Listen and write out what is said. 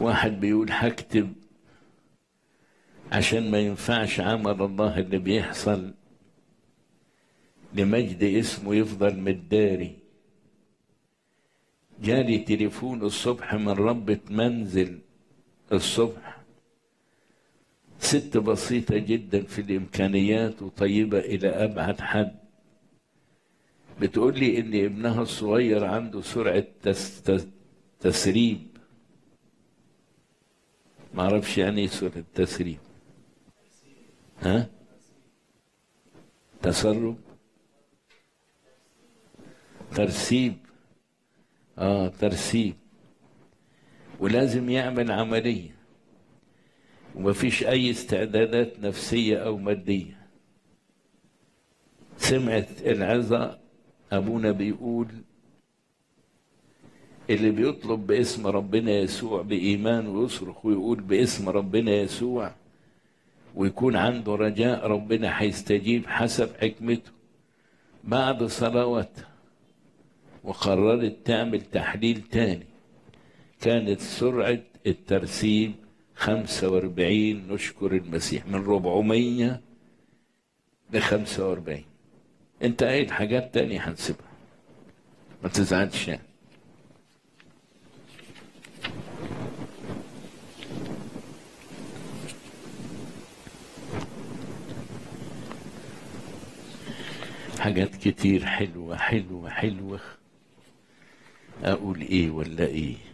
واحد بيقول هكتب عشان ما ينفعش عمل الله اللي بيحصل لمجد اسمه يفضل متداري جالي تليفون الصبح من ربة منزل الصبح ست بسيطة جدا في الإمكانيات وطيبة إلى أبعد حد بتقول لي إن ابنها الصغير عنده سرعة تس تس تسريب معرفش يعني ايه سرعة تسريب ها تسرب ترسيب اه ترسيب ولازم يعمل عملية ومفيش أي استعدادات نفسية أو مادية سمعت العظة أبونا بيقول اللي بيطلب باسم ربنا يسوع بإيمان ويصرخ ويقول باسم ربنا يسوع ويكون عنده رجاء ربنا هيستجيب حسب حكمته بعد صلواتها وقررت تعمل تحليل تاني كانت سرعة الترسيب 45 نشكر المسيح من 400 ل 45 انت قايل حاجات تانية هنسيبها ما تزعلش يعني حاجات كتير حلوة حلوة حلوة أقول إيه ولا إيه